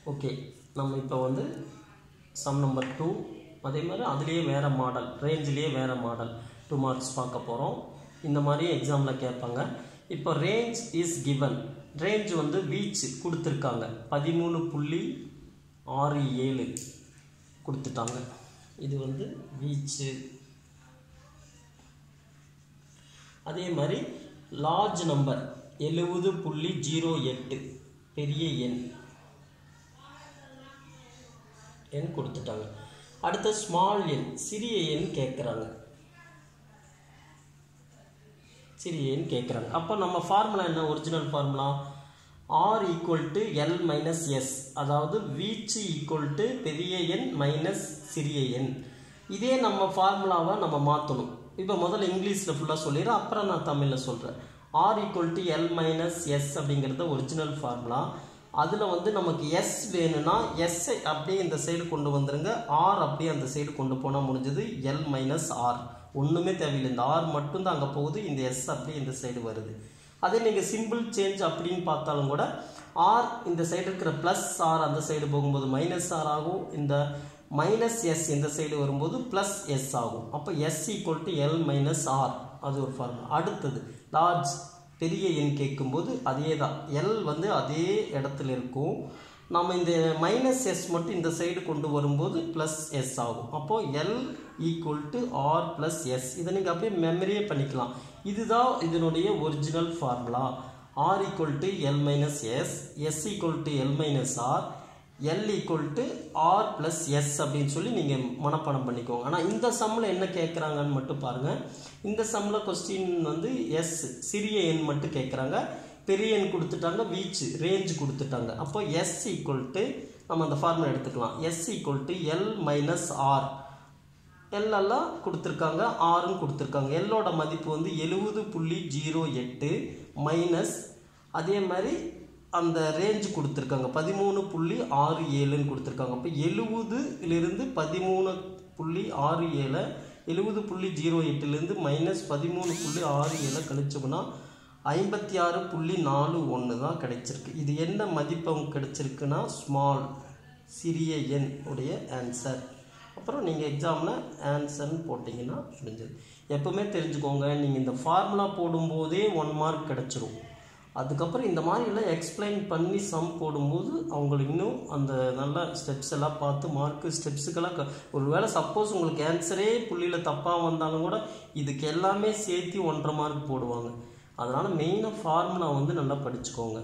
okay நம்ம இப்போ வந்து சம் நம்பர் டூ அதே மாதிரி அதுலேயே வேறு மாடல் ரேஞ்சிலேயே வேறு மாடல் டூ மார்க்ஸ் பார்க்க போகிறோம் இந்த மாதிரி எக்ஸாமில் கேட்பாங்க இப்போ ரேஞ்ச் இஸ் கிவன் ரேஞ்ச் வந்து வீச் கொடுத்துருக்காங்க பதிமூணு புள்ளி ஆறு ஏழு கொடுத்துட்டாங்க இது வந்து வீச்சு அதே மாதிரி லார்ஜ் நம்பர் எழுபது புள்ளி ஜீரோ எட்டு பெரிய எண் எண் கொடுத்துட்டாங்க அடுத்த ஸ்மால் எண் சிறிய எண் கேட்குறாங்க சிறிய எண் கேட்குறாங்க அப்போ நம்ம ஃபார்முலா என்ன original formula R equal to L minus S அதாவது வீச்சு ஈக்குவல் டு பெரிய எண் மைனஸ் சிறிய எண் இதே நம்ம ஃபார்முலாவை நம்ம மாற்றணும் இப்போ முதல்ல இங்கிலீஷில் ஃபுல்லாக சொல்லிடுறேன் அப்புறம் நான் தமிழில் சொல்கிறேன் R equal to L minus S அப்படிங்கிறது ஒரிஜினல் ஃபார்முலா அதில் வந்து நமக்கு எஸ் வேணும்னா எஸ்ஸை அப்படியே இந்த சைடு கொண்டு வந்துருங்க ஆர் அப்படியே அந்த சைடு கொண்டு போனால் முடிஞ்சது எல் மைனஸ் ஆர் ஒன்றுமே தேவையில்லை இந்த ஆர் மட்டும்தான் அங்கே போகுது இந்த எஸ் அப்படியே இந்த சைடு வருது அதே நீங்கள் சிம்பிள் சேஞ்ச் அப்படின்னு பார்த்தாலும் கூட ஆர் இந்த சைடு இருக்கிற ப்ளஸ் ஆர் அந்த சைடு போகும்போது மைனஸ் ஆர் ஆகும் இந்த மைனஸ் எஸ் இந்த சைடு வரும்போது ப்ளஸ் எஸ் ஆகும் அப்போ S equal to L minus R அது ஒரு ஃபார்முலா அடுத்தது லார்ஜ் பெரிய எண் கேட்கும்போது அதே தான் எல் வந்து அதே இடத்துல இருக்கும் நம்ம இந்த மைனஸ் எஸ் மட்டும் இந்த சைடு கொண்டு வரும்போது ப்ளஸ் எஸ் ஆகும் அப்போது L equal to R plus S இதை நீங்கள் அப்படியே மெமரியே பண்ணிக்கலாம் இதுதான் இதனுடைய original formula R equal to L minus S S equal to L minus R L equal to R plus S அப்படின்னு சொல்லி நீங்கள் மனப்பாடம் பண்ணிக்கோங்க ஆனால் இந்த சம்மில் என்ன கேட்குறாங்கன்னு மட்டும் பாருங்கள் இந்த சம்மில் கொஸ்டின் வந்து எஸ் சிறிய எண் மட்டும் கேட்குறாங்க பெரிய எண் கொடுத்துட்டாங்க வீச்சு ரேஞ்ச் கொடுத்துட்டாங்க அப்போ எஸ் ஈக்குவல் டு நம்ம அந்த ஃபார்முலா எடுத்துக்கலாம் S equal to L minus R L எல்லாம் கொடுத்துருக்காங்க ஆரும் கொடுத்துருக்காங்க எல்லோட மதிப்பு வந்து எழுபது புள்ளி ஜீரோ எட்டு மைனஸ் அதே மாதிரி அந்த ரேஞ்ச் கொடுத்துருக்காங்க பதிமூணு புள்ளி ஆறு ஏழுன்னு கொடுத்துருக்காங்க அப்போ எழுபதுலேருந்து பதிமூணு புள்ளி ஆறு ஏழை எழுபது புள்ளி ஜீரோ எட்டுலேருந்து மைனஸ் பதிமூணு புள்ளி ஆறு ஏழை கழிச்சோம்னா ஐம்பத்தி ஆறு புள்ளி நாலு ஒன்று தான் கிடைச்சிருக்கு இது என்ன மதிப்பு அவங்க கிடைச்சிருக்குன்னா ஸ்மால் சிறிய எண் உடைய ஆன்சர் அப்புறம் நீங்கள் எக்ஸாமில் ஆன்சர்னு போட்டிங்கன்னா முடிஞ்சது எப்போவுமே தெரிஞ்சுக்கோங்க நீங்கள் இந்த ஃபார்முலா போடும்போதே ஒன் மார்க் கிடச்சிரும் அதுக்கப்புறம் இந்த மாதிரி எல்லாம் எக்ஸ்பிளைன் பண்ணி சம் போடும்போது அவங்களுக்கு இன்னும் அந்த நல்ல ஸ்டெப்ஸ் எல்லாம் பார்த்து மார்க்கு ஸ்டெப்ஸுக்கெல்லாம் க ஒரு வேளை சப்போஸ் உங்களுக்கு ஆன்சரே புள்ளியில் தப்பாக வந்தாலும் கூட இதுக்கு எல்லாமே சேர்த்து ஒன்றரை மார்க் போடுவாங்க அதனால் மெயினாக ஃபார்முலா வந்து நல்லா படிச்சுக்கோங்க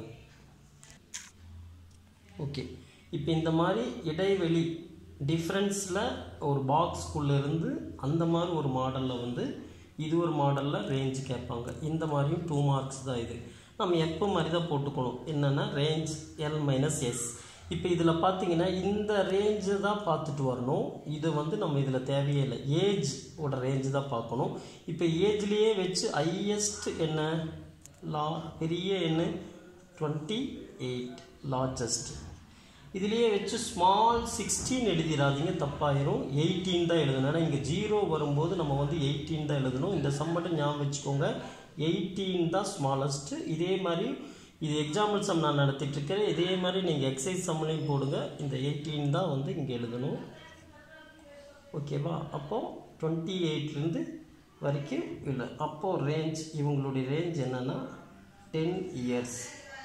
ஓகே இப்போ இந்த மாதிரி இடைவெளி டிஃப்ரென்ஸில் ஒரு பாக்ஸ்குள்ளே இருந்து அந்த மாதிரி ஒரு மாடலில் வந்து இது ஒரு மாடலில் ரேஞ்ச் கேட்பாங்க இந்த மாதிரியும் டூ மார்க்ஸ் தான் இது நம்ம எப்போ மாதிரி தான் போட்டுக்கணும் என்னென்னா ரேஞ்ச் எல் மைனஸ் எஸ் இப்போ இதில் பார்த்தீங்கன்னா இந்த ரேஞ்சு தான் பார்த்துட்டு வரணும் இது வந்து நம்ம இதில் தேவையே இல்லை ஏஜ் ஓட ரேஞ்சு தான் பார்க்கணும் இப்போ ஏஜ்லேயே வச்சு ஹையஸ்ட் என்ன லா பெரிய என்ன டுவெண்ட்டி எயிட் லார்ஜஸ்ட் இதுலேயே வச்சு ஸ்மால் சிக்ஸ்டீன் எழுதிடாதீங்க தப்பாயிரும் எயிட்டீன் தான் எழுதணும் ஏன்னா இங்கே ஜீரோ வரும்போது நம்ம வந்து எயிட்டீன் தான் எழுதணும் இந்த சம் மட்டும் ஞாபகம் வச்சுக்கோங்க எயிட்டீன் தான் ஸ்மாலஸ்ட்டு இதே மாதிரி இது எக்ஸாம்பிள் சம் நான் நடத்திட்டுருக்கேன் இதே மாதிரி நீங்கள் எக்ஸசைஸ் சம்லையும் போடுங்க இந்த எயிட்டீன் தான் வந்து இங்கே எழுதணும் ஓகேவா அப்போது டுவெண்ட்டி எயிட்லேருந்து வரைக்கும் இல்லை அப்போது ரேஞ்ச் இவங்களுடைய ரேஞ்ச் என்னென்னா டென் இயர்ஸ்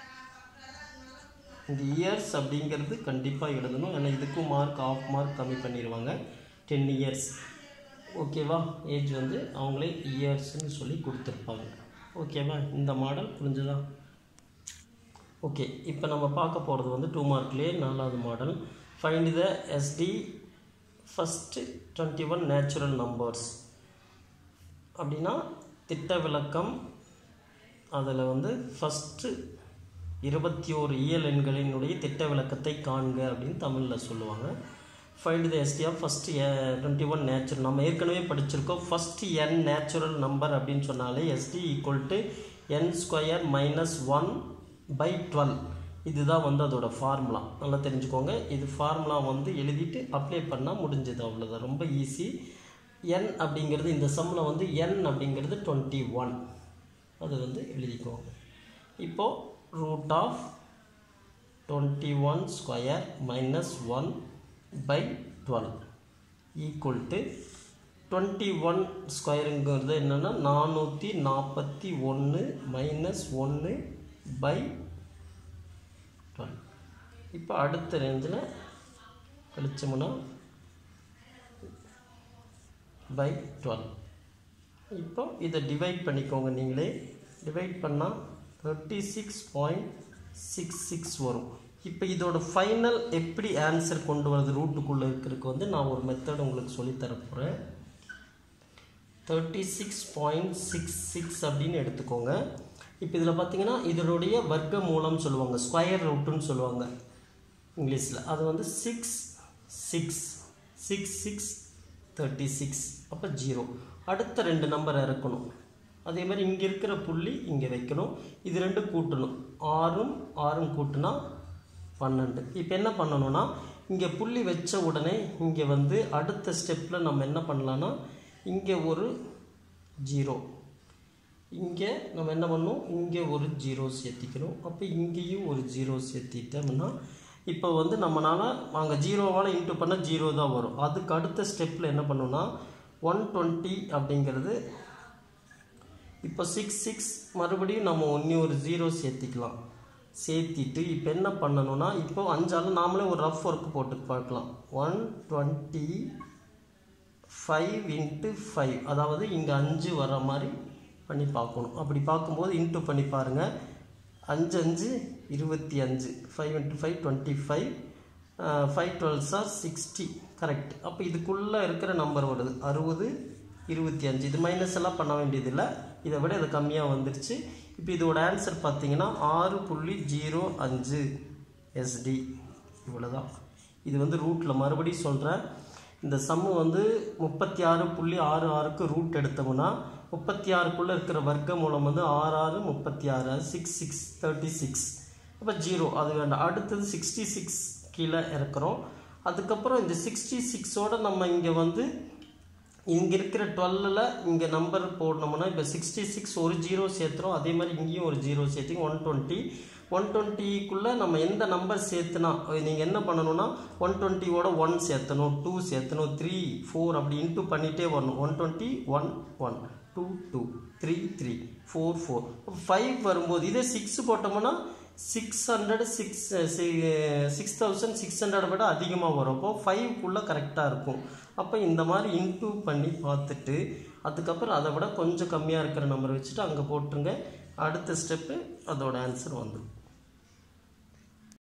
இந்த இயர்ஸ் அப்படிங்கிறது கண்டிப்பாக எழுதணும் ஏன்னா இதுக்கும் மார்க் ஆஃப் மார்க் கம்மி பண்ணிடுவாங்க டென் இயர்ஸ் ஓகேவா ஏஜ் வந்து அவங்களே இயர்ஸ்னு சொல்லி கொடுத்துருப்பாங்க ஓகேவா இந்த மாடல் புரிஞ்சுதா ஓகே இப்போ நம்ம பார்க்க போகிறது வந்து டூ மார்க்லேயே நாலாவது model find the SD first twenty one natural numbers அப்படின்னா திட்ட விளக்கம் அதில் வந்து ஃபஸ்ட்டு இருபத்தி ஓரு இயல் எண்களினுடைய திட்ட விளக்கத்தை காண்க அப்படின்னு தமிழில் சொல்லுவாங்க find the SD of first twenty one natural நம்ம ஏற்கனவே படிச்சிருக்கோம் ஃபஸ்ட்டு என் நேச்சுரல் நம்பர் அப்படின்னு சொன்னாலே SD equal to N square minus one by twelve இதுதான் வந்து அதோட ஃபார்முலா நல்லா தெரிஞ்சுக்கோங்க இது ஃபார்முலா வந்து எழுதிட்டு அப்ளை பண்ணால் முடிஞ்சது அவ்வளோதான் ரொம்ப ஈஸி என் அப்படிங்கிறது இந்த சம்மில் வந்து என் அப்படிங்கிறது டுவெண்ட்டி ஒன் அது வந்து எழுதிக்கோங்க இப்போது root of twenty one square minus one by twelve equal to twenty one ஸ்கொயருங்கிறது என்னென்னா நானூற்றி நாற்பத்தி ஒன்று மைனஸ் ஒன்று பை டுவெல் இப்போ அடுத்த ரேஞ்சில் கழிச்சோம்னா பை டுவெல் இப்போ இதை டிவைட் பண்ணிக்கோங்க நீங்களே டிவைட் பண்ணால் thirty six point six six வரும் இப்போ இதோட ஃபைனல் எப்படி ஆன்சர் கொண்டு வரது ரூட்டுக்குள்ளே இருக்கிறதுக்கு வந்து நான் ஒரு மெத்தட் உங்களுக்கு சொல்லித்தர போகிறேன் thirty six point six six அப்படின்னு எடுத்துக்கோங்க இப்போ இதில் பார்த்தீங்கன்னா இதனுடைய வர்க்க மூலம் சொல்லுவாங்க ஸ்கொயர் ரூட்டுன்னு சொல்லுவாங்க இங்கிலீஷில் அது வந்து six six six six thirty six அப்போ ஜீரோ அடுத்த ரெண்டு நம்பர் இறக்கணும் அதே மாதிரி இங்கே இருக்கிற புள்ளி இங்கே வைக்கணும் இது ரெண்டும் கூட்டணும் ஆறும் ஆறும் கூட்டினா பன்னெண்டு இப்போ என்ன பண்ணணும்னா இங்கே புள்ளி வச்ச உடனே இங்கே வந்து அடுத்த ஸ்டெப்பில் நம்ம என்ன பண்ணலான்னா இங்கே ஒரு ஜீரோ இங்கே நம்ம என்ன பண்ணோம் இங்கே ஒரு ஜீரோ சேர்த்திக்கணும் அப்போ இங்கேயும் ஒரு ஜீரோ சேர்த்திட்டோம்னா இப்போ வந்து நம்மளால் அங்கே ஜீரோவால் இன்ட்டு பண்ண ஜீரோ தான் வரும் அதுக்கு அடுத்த ஸ்டெப்பில் என்ன பண்ணணும்னா ஒன் டுவெண்ட்டி அப்படிங்கிறது இப்போ சிக்ஸ் சிக்ஸ் மறுபடியும் நம்ம ஒன்று ஒரு ஜீரோ சேர்த்திக்கலாம் சேர்த்திட்டு இப்போ என்ன பண்ணணும்னா இப்போ அஞ்சால் நாமளே ஒரு ரஃப் ஒர்க் போட்டு பார்க்கலாம் one twenty five into five அதாவது இங்கே அஞ்சு வர மாதிரி பண்ணி பார்க்கணும் அப்படி பார்க்கும்போது இன்ட்டு பண்ணி பாருங்கள் அஞ்சு அஞ்சு இருபத்தி அஞ்சு five into five twenty five five twelves are sixty correct அப்போ இதுக்குள்ளே இருக்கிற நம்பர் வருது அறுபது இருபத்தி அஞ்சு இது மைனஸ் எல்லாம் பண்ண வேண்டியதில்லை இதை விட இது கம்மியாக வந்துருச்சு இப்போ இதோட ஆன்சர் பார்த்தீங்கன்னா ஆறு புள்ளி ஜீரோ அஞ்சு எஸ்டி இவ்வளோதான் இது வந்து ரூட்டில் மறுபடியும் சொல்கிறேன் இந்த சம்மு வந்து முப்பத்தி ஆறு புள்ளி ஆறு ஆறுக்கு ரூட் எடுத்தோம்னா முப்பத்தி ஆறுக்குள்ளே இருக்கிற வர்க்க மூலம் வந்து ஆறு ஆறு முப்பத்தி ஆறு சிக்ஸ் சிக்ஸ் தேர்ட்டி சிக்ஸ் அப்போ ஜீரோ அது வேண்டாம் அடுத்தது சிக்ஸ்டி சிக்ஸ் கீழே இறக்குறோம் அதுக்கப்புறம் இந்த சிக்ஸ்டி சிக்ஸோட நம்ம இங்கே வந்து இங்கே இருக்கிற டுவெல்லில் இங்கே நம்பர் போடணும்னா இப்போ சிக்ஸ்டி சிக்ஸ் ஒரு ஜீரோ சேர்த்துறோம் அதே மாதிரி இங்கேயும் ஒரு ஜீரோ சேர்த்து ஒன் டுவெண்ட்டி ஒன் டுவெண்ட்டிக்குள்ளே நம்ம எந்த நம்பர் சேர்த்துனா நீங்கள் என்ன பண்ணணும்னா ஒன் டுவெண்ட்டியோட ஒன் சேர்த்தணும் டூ சேர்த்தணும் த்ரீ ஃபோர் அப்படி இன்ட்டு பண்ணிகிட்டே வரணும் one twenty one one two two three three four four five வரும்போது இதே சிக்ஸ் போட்டோம்னா six hundred six six thousand six hundred விட அதிகமாக வரும் அப்போ ஃபைவ்க்குள்ளே கரெக்டாக இருக்கும் அப்போ இந்த மாதிரி இன்டூ பண்ணி பார்த்துட்டு அதுக்கப்புறம் அதை விட கொஞ்சம் கம்மியாக இருக்கிற நம்பர் வச்சுட்டு அங்கே போட்டுருங்க அடுத்த ஸ்டெப்பு அதோட ஆன்சர் வந்துடும்